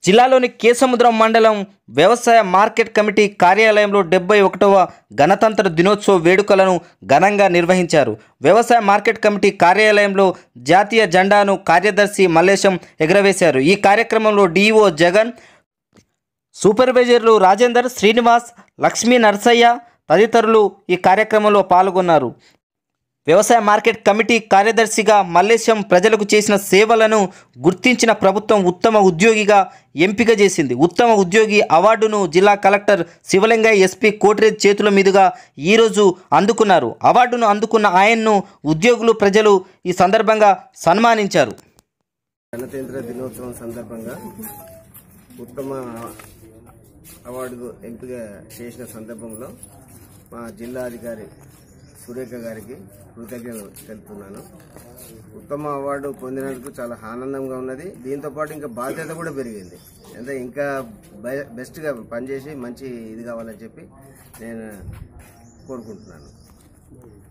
జిల్లాలోని కేసముద్రం మండలం వ్యవసాయ మార్కెట్ కమిటీ కార్యాలయంలో డెబ్బై ఒకటవ గణతంత్ర దినోత్సవ వేడుకలను ఘనంగా నిర్వహించారు వ్యవసాయ మార్కెట్ కమిటీ కార్యాలయంలో జాతీయ జెండాను కార్యదర్శి మల్లేశం ఎగురవేశారు ఈ కార్యక్రమంలో డిఈఓ జగన్ సూపర్వైజర్లు రాజేందర్ శ్రీనివాస్ లక్ష్మీ నర్సయ్య తదితరులు ఈ కార్యక్రమంలో పాల్గొన్నారు వ్యవసాయ మార్కెట్ కమిటీ కార్యదర్శిగా మల్లేశం ప్రజలకు చేసిన సేవలను గుర్తించిన ప్రభుత్వం ఉత్తమ ఉద్యోగిగా ఎంపిక చేసింది ఉత్తమ ఉద్యోగి అవార్డును జిల్లా కలెక్టర్ శివలింగయ్య ఎస్పీ కోటిరెడ్డి చేతుల మీదుగా ఈరోజు అందుకున్నారు అవార్డును అందుకున్న ఆయన్ను ఉద్యోగులు ప్రజలు ఈ సందర్భంగా సన్మానించారు గణతంత్ర దినోత్సవం సందర్భంగా ఉత్తమ అవార్డు ఎంపిక చేసిన సందర్భంలో మా జిల్లా అధికారి సురేఖ గారికి కృతజ్ఞతలు తెలుపుతున్నాను ఉత్తమ అవార్డు పొందినందుకు చాలా ఆనందంగా ఉన్నది దీంతో పాటు ఇంకా బాధ్యత కూడా పెరిగింది అంటే ఇంకా బె- బెస్ట్గా పనిచేసి మంచి ఇది కావాలని చెప్పి నేను కోరుకుంటున్నాను